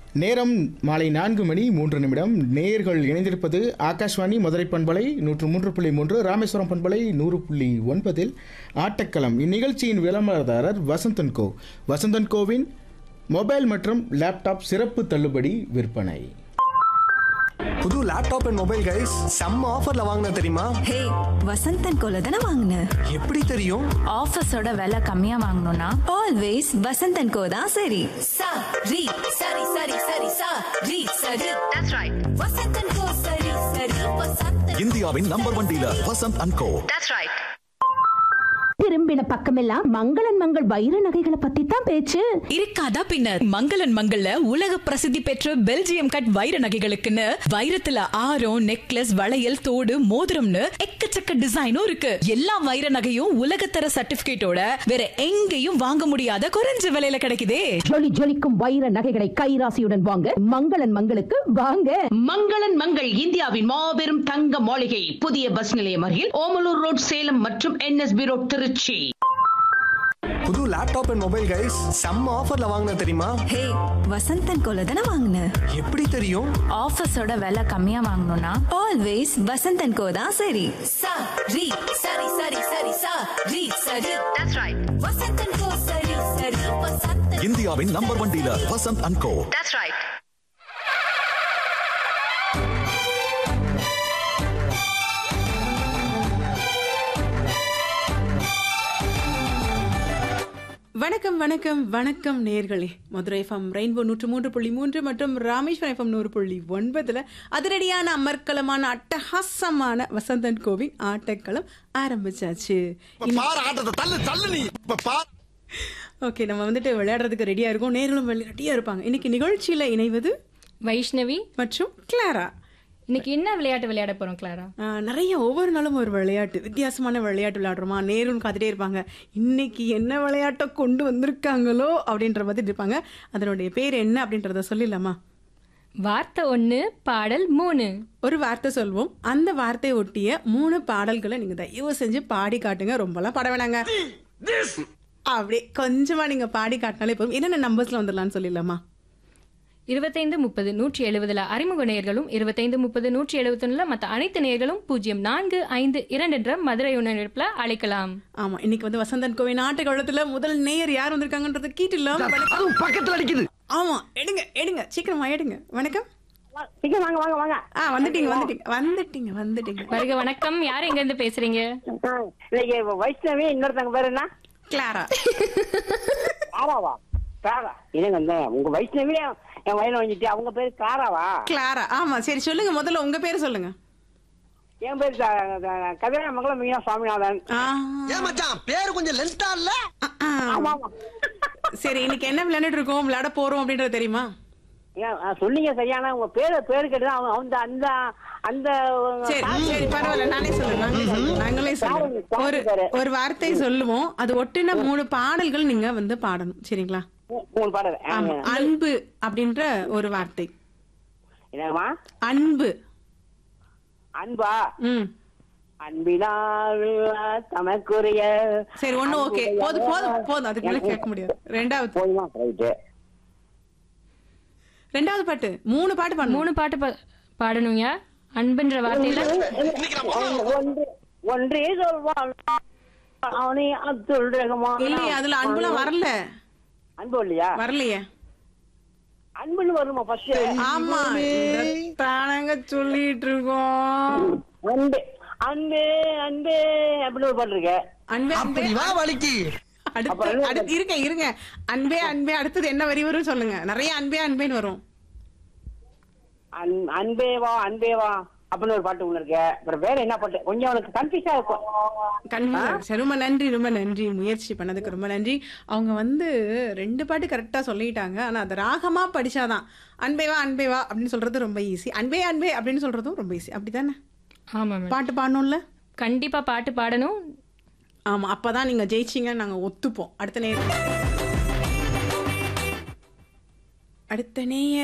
நேரம் மாலை நான்கு மணி மூன்று நிமிடம் நேர்கள் இணைந்திருப்பது ஆகாஷ்வாணி மதுரை பண்பலை நூற்று மூன்று புள்ளி மூன்று ராமேஸ்வரம் பண்பலை நூறு புள்ளி ஒன்பதில் ஆட்டக்களம் இந்நிகழ்ச்சியின் விளம்பரதாரர் வசந்தன் கோ வசந்தன் கோவின் மொபைல் மற்றும் லேப்டாப் சிறப்பு தள்ளுபடி விற்பனை புது லேப்டாப் அண்ட் மொபைல் கைஸ் செம்ம ஆஃபர்ல வாங்கின தெரியுமா ஹே வசந்தன் கோல தானே வாங்கின எப்படி தெரியும் ஆஃபீஸோட விலை கம்மியா வாங்கணும்னா ஆல்வேஸ் வசந்தன் கோ தான் சரி sa ri sari sari sari sa ri sari that's right vasantan ko sari sari vasantan இந்தியாவின் number one dealer Vasanth and Co that's right திரும்பின பக்கமெல்லாம் மங்களன் மங்கள் வைர நகைகளை பத்தி தான் பேச்சு இருக்காதா பின்னர் மங்களன் மங்கள்ல உலக பிரசித்தி பெற்ற பெல்ஜியம் கட் வைர நகைகளுக்குன்னு வைரத்துல ஆரம் நெக்லஸ் வளையல் தோடு மோதிரம்னு எக்கச்சக்க டிசைனும் இருக்கு எல்லா வைர நகையும் உலகத்தர சர்டிபிகேட்டோட வேற எங்கேயும் வாங்க முடியாத குறைஞ்ச விலையில கிடைக்குதே ஜொலி ஜொலிக்கும் வைர நகைகளை கைராசியுடன் வாங்க மங்களன் மங்களுக்கு வாங்க மங்களன் மங்கள் இந்தியாவின் மாபெரும் தங்க மாளிகை புதிய பஸ் நிலையம் அருகில் ஓமலூர் ரோட் சேலம் மற்றும் என்எஸ்பி ரோட் திருச்சி புது லேப்டாப் அண்ட் மொபைல் கைஸ் செம்ம ஆஃபர்ல வாங்கின தெரியுமா ஹே வசந்தன் கோல தானே வாங்கின எப்படி தெரியும் ஆஃபீஸோட விலை கம்மியா வாங்கணும்னா ஆல்வேஸ் வசந்தன் கோ தான் சரி sa ri sari sari sari sa ri sari that's right vasantan ko sari sari vasantan இந்தியாவின் number one dealer Vasanth and Co that's right வணக்கம் வணக்கம் வணக்கம் நேர்களே மதுரை எஃப்எம் ரெயின்போ நூற்று மூன்று புள்ளி மூன்று மற்றும் ராமேஸ்வரம் எஃப்எம் நூறு புள்ளி ஒன்பதுல அதிரடியான அமர்க்கலமான அட்டகாசமான வசந்தன் கோவின் ஆட்டக்களம் ஆரம்பிச்சாச்சு ஆட்டத்தை தள்ளு தள்ளு நீ ஓகே நம்ம வந்துட்டு விளையாடுறதுக்கு ரெடியா இருக்கோம் நேர்களும் ரெடியா இருப்பாங்க இன்னைக்கு நிகழ்ச்சியில இணைவது வைஷ்ணவி மற்றும் கிளாரா இன்னைக்கு என்ன விளையாட்டு விளையாட போறோம் கிளாரா ஆஹ், நிறைய ஒவ்வொரு நாளும் ஒரு விளையாட்டு வித்தியாசமான விளையாட்டு விளையாடுறோமா நேரும் காத்துட்டே இருப்பாங்க இன்னைக்கு என்ன விளையாட்டை கொண்டு வந்திருக்காங்களோ அப்படின்ற மாதிரி இருப்பாங்க அதனுடைய பேர் என்ன அப்படின்றத சொல்லிடலாமா வார்த்தை ஒண்ணு பாடல் மூணு ஒரு வார்த்தை சொல்வோம் அந்த வார்த்தையை ஒட்டிய மூணு பாடல்களை நீங்க தயவு செஞ்சு பாடி காட்டுங்க ரொம்பலாம் பாட வேணாங்க அப்படியே கொஞ்சமா நீங்க பாடி காட்டினாலே போதும் என்னென்ன நம்பர்ஸ்ல வந்துடலாம்னு சொல்லிடலாமா இருபத்தைந்து முப்பது நூற்றி எழுபதுல அறிமுக நேயர்களும் இருபத்தைந்து முப்பது நூற்றி எழுபத்தொன்னுல மத்த அனைத்து நேயர்களும் பூஜ்ஜியம் நான்கு ஐந்து இரண்டு என்ற மதுரை உணர்ப்பில் அழைக்கலாம் ஆமா இன்னைக்கு வந்து வசந்தன் கோவில் நாட்டுக்கழகத்துல முதல் நேயர் யார் வந்திருக்காங்கன்றத கேட்டுலாம் அதுவும் பக்கத்துல அடிக்குது ஆமா எடுங்க எடுங்க சீக்கிரமா எடுங்க வணக்கம் சீக்கிரம் வாங்க வாங்க வாங்க ஆ வந்துட்டீங்க வந்துட்டீங்க வந்துட்டீங்க வந்துட்டீங்க வருக வணக்கம் யார் எங்க இருந்து பேசுறீங்க ஆ, இன்னைக்கு வைஷ்ணவி இன்னொருத்தங்க பேர் என்ன கிளாரா காராவா காரா இதுங்க இந்த உங்க வைஷ்ணவி என் வயல வந்துட்டு அவங்க பேர் காராவா கிளாரா ஆமா சரி சொல்லுங்க முதல்ல உங்க பேர் சொல்லுங்க என் பேர் கதிராமங்கலம் மீனா சுவாமிநாதன் ஆ, ஏன் மச்சான் பேரு கொஞ்சம் லென்த்தா இல்ல ஆ. ஆமா ஆமா சரி இன்னைக்கு என்ன விளையாண்டுட்டு இருக்கோம் விளையாட போறோம் அப்படின்றது தெரியுமா ஏன், ஆ, சொன்னீங்க சரியான உங்க பேரு பேரு கேட்டுதான் அவங்க அந்த அந்த அந்த சரி சரி பரவாயில்ல நானே சொல்றேன் நாங்களே சொல்றோம் நாங்களே சொல்றோம் ஒரு ஒரு வார்த்தை சொல்லுவோம் அது ஒட்டின மூணு பாடல்கள் நீங்க வந்து பாடணும் சரிங்களா மூணு பாடல் ஆ, ஆமா அன்பு அப்படின்ற ஒரு வார்த்தை என்னம்மா அன்பு அன்பா ம் அன்பினால் தமக்குரிய சரி ஒண்ணு ஓகே போதும் போதும் போதும் அதுக்கு மேல கேட்க முடியாது ரெண்டாவது போதுமா ரைட்டு ரெண்டாவது பாட்டு மூணு பாட்டு பாடணும் மூணு பாட்டு பா- பாடணுங்க அன்புன்ற வார்த்தையில ஒன்று ஒன்றே சொல்வான் அவனே அப்துல் ரஹ்மான் இல்லையே அதுல அன்புலாம் வரல அன்பு இல்லையா வரலையே அன்புன்னு வருமா ஃபர்ஸ்ட் ஆமா தானங்க சொல்லிட்டு இருக்கோம் அன்பு அன்பு அன்பு அப்படின்னு ஒரு பாட்டு இருக்கு அன்பே அன்பே அப்படி வா வலிக்கு அடுத்து அடுத்து இருங்க இருங்க அன்பே அன்பே அடுத்தது என்ன வரி வரும் சொல்லுங்க நிறைய அன்பே அன்பேன்னு வரும் அன்- அன்பே வா அன்பே வா அப்படின்னு ஒரு பாட்டு ஒண்ணு இருக்கு அப்புறம் வேற என்ன பாட்டு கொஞ்சம் அவனுக்கு கன்ஃபியூஸா இருக்கும் கண்டிப்பா சரி, ரொம்ப நன்றி ரொம்ப நன்றி முயற்சி பண்ணதுக்கு ரொம்ப நன்றி அவங்க வந்து ரெண்டு பாட்டு கரெக்டா சொல்லிட்டாங்க ஆனா அது ராகமா படிச்சாதான் அன்பேவா அன்பேவா அப்படின்னு சொல்றது ரொம்ப ஈஸி அன்பே அன்பே அப்படின்னு சொல்றதும் ரொம்ப ஈஸி அப்படிதானே ஆமா மேம் பாட்டு பாடணும்ல கண்டிப்பா பாட்டு பாடணும் ஆமா அப்பதான் நீங்க ஜெயிச்சீங்கன்னு நாங்க ஒத்துப்போம் அடுத்த நேரம் அடுத்த நேயர்